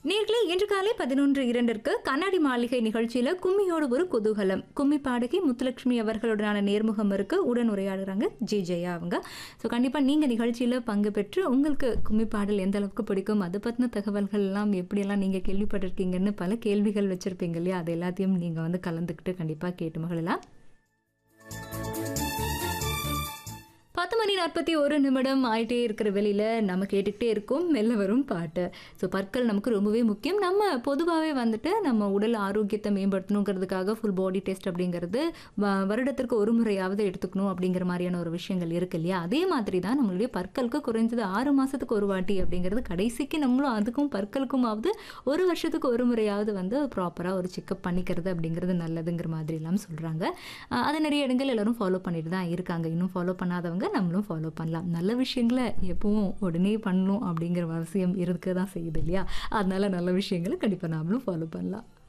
நேர்களே இன்று காலை பதினொன்று இரண்டிற்கு கண்ணாடி மாளிகை நிகழ்ச்சியில கும்மியோடு ஒரு குதூகலம் கும்மி பாடகி முத்துலட்சுமி அவர்களுடனான நேர்முகம் இருக்கு உடன் உரையாடுறாங்க ஜி ஜெயா அவங்க ஸோ கண்டிப்பாக நீங்கள் நிகழ்ச்சியில் பங்கு பெற்று உங்களுக்கு கும்மி பாடல் எந்த அளவுக்கு பிடிக்கும் அது பற்றின தகவல்கள் எல்லாம் எப்படியெல்லாம் நீங்கள் கேள்விப்பட்டிருக்கீங்கன்னு பல கேள்விகள் வச்சுருப்பீங்க இல்லையா அது எல்லாத்தையும் நீங்கள் வந்து கலந்துக்கிட்டு கண்டிப்பாக கேட்டு மகிழலாம் பத்து மணி நாற்பத்தி ஒரு நிமிடம் ஆயிட்டே இருக்கிற வெளியில் நம்ம கேட்டுக்கிட்டே இருக்கோம் மெல்ல வரும் பாட்டு ஸோ பற்கள் நமக்கு ரொம்பவே முக்கியம் நம்ம பொதுவாகவே வந்துட்டு நம்ம உடல் ஆரோக்கியத்தை மேம்படுத்தணுங்கிறதுக்காக ஃபுல் பாடி டெஸ்ட் அப்படிங்கிறது வ- வருடத்திற்கு ஒரு முறையாவது எடுத்துக்கணும் அப்படிங்கிற மாதிரியான ஒரு விஷயங்கள் இருக்கு இல்லையா அதே மாதிரி தான் நம்மளுடைய பற்களுக்கு குறைஞ்சது ஆறு மாதத்துக்கு ஒரு வாட்டி அப்படிங்கிறது கடைசிக்கு நம்மளும் அதுக்கும் பற்களுக்குமாவது ஒரு வருஷத்துக்கு ஒரு முறையாவது வந்து ப்ராப்பராக ஒரு செக்கப் பண்ணிக்கிறது அப்படிங்கிறது நல்லதுங்கிற மாதிரி எல்லாம் சொல்கிறாங்க அதை நிறைய இடங்கள் எல்லாரும் ஃபாலோ பண்ணிட்டு தான் இருக்காங்க இன்னும் ஃபாலோ பண்ணாதவங்க நம்மளும் ஃபாலோ பண்ணலாம் நல்ல விஷயங்களை எப்பவும் உடனே பண்ணணும் அப்படிங்கிற அவசியம் இருக்க தான் செய்யுது இல்லையா அதனால நல்ல விஷயங்களை கண்டிப்பாக நாமளும் ஃபாலோ பண்ணலாம்